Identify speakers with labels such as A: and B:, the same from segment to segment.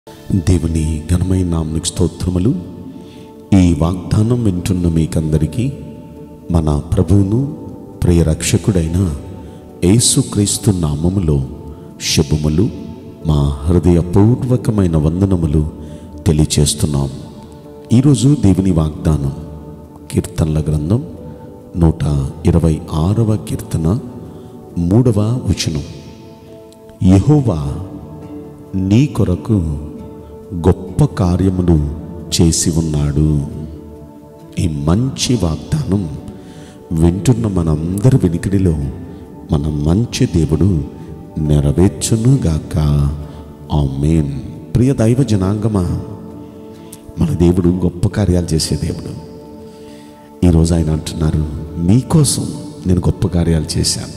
A: దేవుని ఘనమైన నామనికి స్తోత్రములు ఈ వాగ్దానం వింటున్న మీకందరికీ మన ప్రభువును ప్రియ రక్షకుడైన యేసుక్రీస్తు నామములో శుభములు మా హృదయపూర్వకమైన వందనములు తెలియచేస్తున్నాం ఈరోజు దేవుని వాగ్దానం కీర్తనల గ్రంథం నూట ఇరవై ఆరవ కీర్తన మూడవ వచనం యెహోవా నీ కొరకు గొప్ప కార్యములు చేసి ఉన్నాడు ఈ మంచి వాగ్దానం వింటున్న మనందరి వెనుకడిలో మన మంచి దేవుడు నెరవేర్చునుగాక ఆమేన్ ప్రియ దైవ జనాంగమా మన దేవుడు గొప్ప కార్యాలు చేసే దేవుడు ఈరోజు ఆయన అంటున్నారు మీకోసం నేను గొప్ప కార్యాలు చేశాను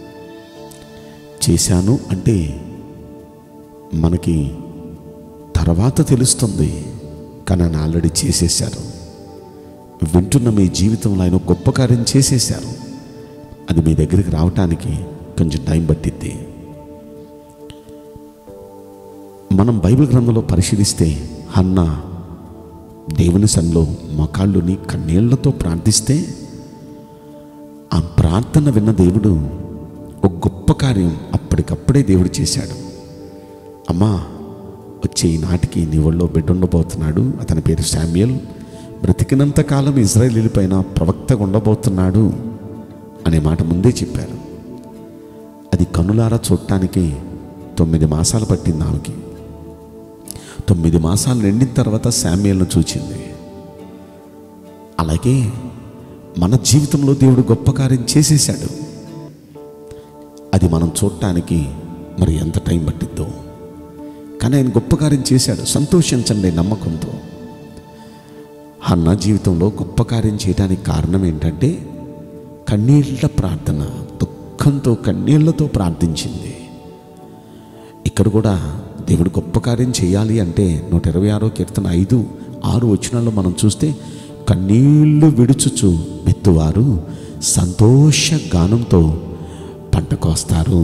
A: చేశాను అంటే మనకి తర్వాత తెలుస్తుంది కానీ ఆయన ఆల్రెడీ చేసేశారు వింటున్న మీ జీవితంలో ఆయన గొప్ప కార్యం చేసేశారు అది మీ దగ్గరికి రావటానికి కొంచెం టైం పట్టిద్ది మనం బైబిల్ గ్రంథంలో పరిశీలిస్తే హన్న దేవుని సన్నిలో మకాళ్ళుని కన్నీళ్లతో ప్రార్థిస్తే ఆ ప్రార్థన విన్న దేవుడు ఒక గొప్ప కార్యం అప్పటికప్పుడే దేవుడు చేశాడు అమ్మా వచ్చే ఈనాటికి నీ ఒళ్ళో బిడ్డ ఉండబోతున్నాడు అతని పేరు శామ్యుయల్ బ్రతికినంత కాలం ఇజ్రాయేలీల పైన ప్రవక్తగా ఉండబోతున్నాడు అనే మాట ముందే చెప్పారు అది కనులారా చూడటానికి తొమ్మిది మాసాలు పట్టింది ఆమెకి తొమ్మిది మాసాలు నిండిన తర్వాత శామ్యుయల్ను చూచింది అలాగే మన జీవితంలో దేవుడు గొప్ప కార్యం చేసేశాడు అది మనం చూడటానికి మరి ఎంత టైం పట్టిద్దో కానీ ఆయన గొప్ప కార్యం చేశాడు సంతోషించండి నమ్మకంతో హన్న జీవితంలో గొప్ప కార్యం చేయడానికి కారణం ఏంటంటే కన్నీళ్ళ ప్రార్థన దుఃఖంతో కన్నీళ్లతో ప్రార్థించింది ఇక్కడ కూడా దేవుడు గొప్ప కార్యం చేయాలి అంటే నూట ఇరవై ఆరో కీర్తన ఐదు ఆరు వచనాల్లో మనం చూస్తే కన్నీళ్లు విడుచుచు మెత్తువారు సంతోష గానంతో పంట కోస్తారు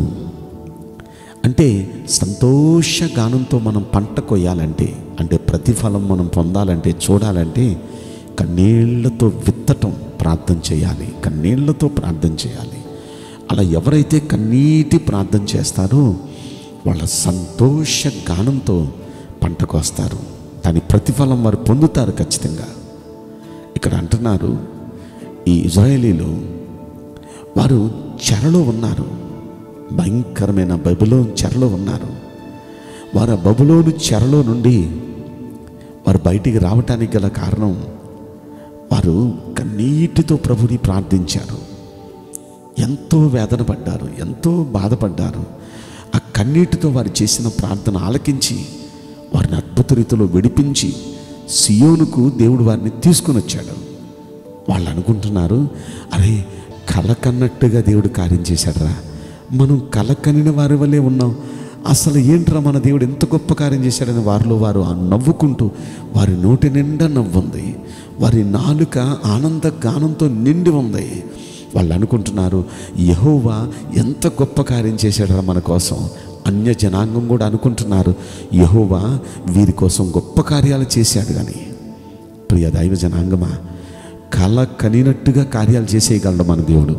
A: అంటే సంతోష గానంతో మనం పంట కొయ్యాలంటే అంటే ప్రతిఫలం మనం పొందాలంటే చూడాలంటే కన్నీళ్లతో విత్తటం ప్రార్థన చేయాలి కన్నీళ్లతో ప్రార్థన చేయాలి అలా ఎవరైతే కన్నీటి ప్రార్థన చేస్తారో వాళ్ళ సంతోష గానంతో పంట కోస్తారు దాని ప్రతిఫలం వారు పొందుతారు ఖచ్చితంగా ఇక్కడ అంటున్నారు ఈ ఇజ్రాయేలీలు వారు చెరలో ఉన్నారు భయంకరమైన బబులో చెరలో ఉన్నారు వారు ఆ బబులోను చెరలో నుండి వారు బయటికి రావటానికి గల కారణం వారు కన్నీటితో ప్రభుని ప్రార్థించారు ఎంతో వేదన పడ్డారు ఎంతో బాధపడ్డారు ఆ కన్నీటితో వారు చేసిన ప్రార్థన ఆలకించి వారిని అద్భుత రీతిలో విడిపించి సియోనుకు దేవుడు వారిని తీసుకొని వచ్చాడు వాళ్ళు అనుకుంటున్నారు అరే కల కన్నట్టుగా దేవుడు కార్యం చేశాడరా మనం కల కనిన వారి వల్లే ఉన్నాం అసలు ఏంట్రా మన దేవుడు ఎంత గొప్ప కార్యం చేశాడని వారిలో వారు ఆ నవ్వుకుంటూ వారి నోటి నిండా నవ్వుంది వారి నాలుక ఆనంద గానంతో నిండి ఉంది వాళ్ళు అనుకుంటున్నారు యహోవా ఎంత గొప్ప కార్యం చేశాడరా మన కోసం అన్య జనాంగం కూడా అనుకుంటున్నారు యహోవా వీరి కోసం గొప్ప కార్యాలు చేశాడు కానీ ప్రియ దైవ జనాంగమా కళ కనినట్టుగా కార్యాలు చేసేయగలడు మన దేవుడు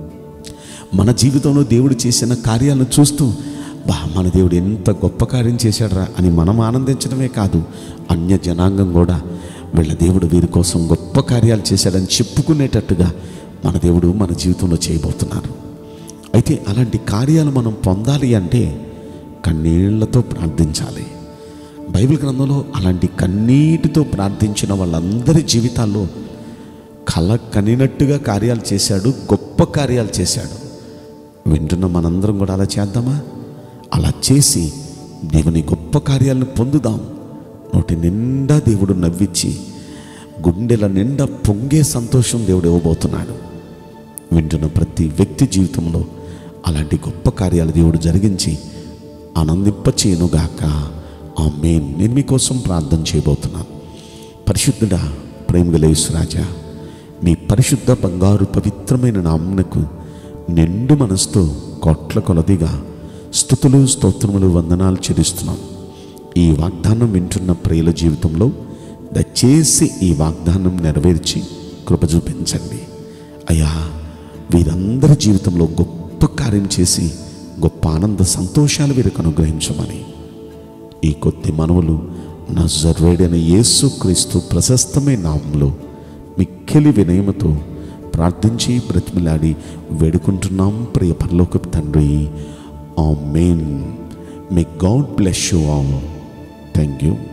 A: మన జీవితంలో దేవుడు చేసిన కార్యాలను చూస్తూ బా మన దేవుడు ఎంత గొప్ప కార్యం చేశాడరా అని మనం ఆనందించడమే కాదు అన్య జనాంగం కూడా వీళ్ళ దేవుడు వీరి కోసం గొప్ప కార్యాలు చేశాడని చెప్పుకునేటట్టుగా మన దేవుడు మన జీవితంలో చేయబోతున్నారు అయితే అలాంటి కార్యాలు మనం పొందాలి అంటే కన్నీళ్లతో ప్రార్థించాలి బైబిల్ గ్రంథంలో అలాంటి కన్నీటితో ప్రార్థించిన వాళ్ళందరి జీవితాల్లో కల కనినట్టుగా కార్యాలు చేశాడు గొప్ప కార్యాలు చేశాడు వింటున్న మనందరం కూడా అలా చేద్దామా అలా చేసి దేవుని గొప్ప కార్యాలను పొందుదాం నోటి నిండా దేవుడు నవ్వించి గుండెల నిండా పొంగే సంతోషం దేవుడు ఇవ్వబోతున్నాడు వింటున్న ప్రతి వ్యక్తి జీవితంలో అలాంటి గొప్ప కార్యాలు దేవుడు జరిగించి ఆనందింపచేయనుగాక ఆ మెయిన్ నేను మీకోసం ప్రార్థన చేయబోతున్నాను పరిశుద్ధుడా ప్రేమగల యేసురాజా మీ పరిశుద్ధ బంగారు పవిత్రమైన నామునకు నిండు మనసుతో కోట్ల కొలదిగా స్థుతులు స్తోత్రములు వందనాలు చెల్లిస్తున్నాం ఈ వాగ్దానం వింటున్న ప్రియుల జీవితంలో దయచేసి ఈ వాగ్దానం నెరవేర్చి కృప చూపించండి అయ్యా వీరందరి జీవితంలో గొప్ప కార్యం చేసి గొప్ప ఆనంద సంతోషాలు వీరికి అనుగ్రహించమని ఈ కొద్ది మనవులు నజరేడైన యేసు క్రీస్తు ప్రశస్తమైన నామంలో మిక్కిలి వినయముతో ప్రార్థించి బ్రతిమలాడి వేడుకుంటున్నాం ప్రియ పరలోకపు తండ్రి amen may God bless you all thank you